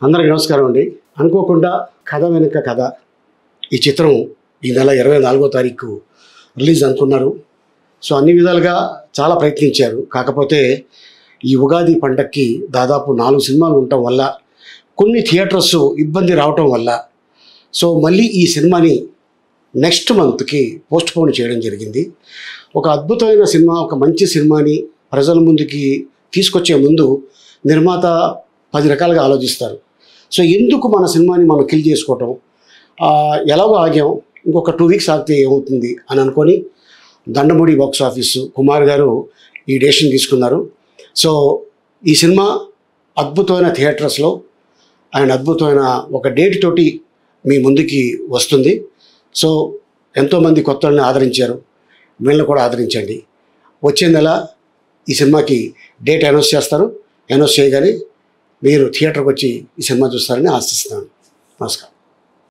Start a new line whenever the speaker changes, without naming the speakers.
అందరికీ నమస్కారం అండి అనుకోకుండా కథ వెనుక కథ ఈ చిత్రం ఈ నెల ఇరవై నాలుగో తారీఖు రిలీజ్ అనుకున్నారు సో అన్ని విధాలుగా చాలా ప్రయత్నించారు కాకపోతే ఈ ఉగాది పండక్కి దాదాపు నాలుగు సినిమాలు ఉండటం వల్ల కొన్ని థియేటర్స్ ఇబ్బంది రావటం వల్ల సో మళ్ళీ ఈ సినిమాని నెక్స్ట్ మంత్కి పోస్ట్ పోన్ చేయడం జరిగింది ఒక అద్భుతమైన సినిమా ఒక మంచి సినిమాని ప్రజల ముందుకి తీసుకొచ్చే ముందు నిర్మాత పది రకాలుగా ఆలోచిస్తారు సో ఎందుకు మన సినిమాని మనం కిల్ చేసుకోవటం ఆ, ఎలాగో ఆగాం ఇంకొక టూ వీక్స్ ఆగితే ఏమవుతుంది అని అనుకొని దండముడి బాక్స్ ఆఫీసు కుమార్ గారు ఈ డెసిషన్ తీసుకున్నారు సో ఈ సినిమా అద్భుతమైన థియేటర్స్లో అండ్ అద్భుతమైన ఒక డేట్ తోటి మీ ముందుకి వస్తుంది సో ఎంతోమంది కొత్త వాళ్ళని ఆదరించారు వీళ్ళని కూడా ఆదరించండి వచ్చే నెల ఈ సినిమాకి డేట్ అనౌన్స్ చేస్తారు అనౌన్స్ చేయగానే మీరు థియేటర్కి వచ్చి ఈ సినిమా చూస్తారని ఆశిస్తున్నాను నమస్కారం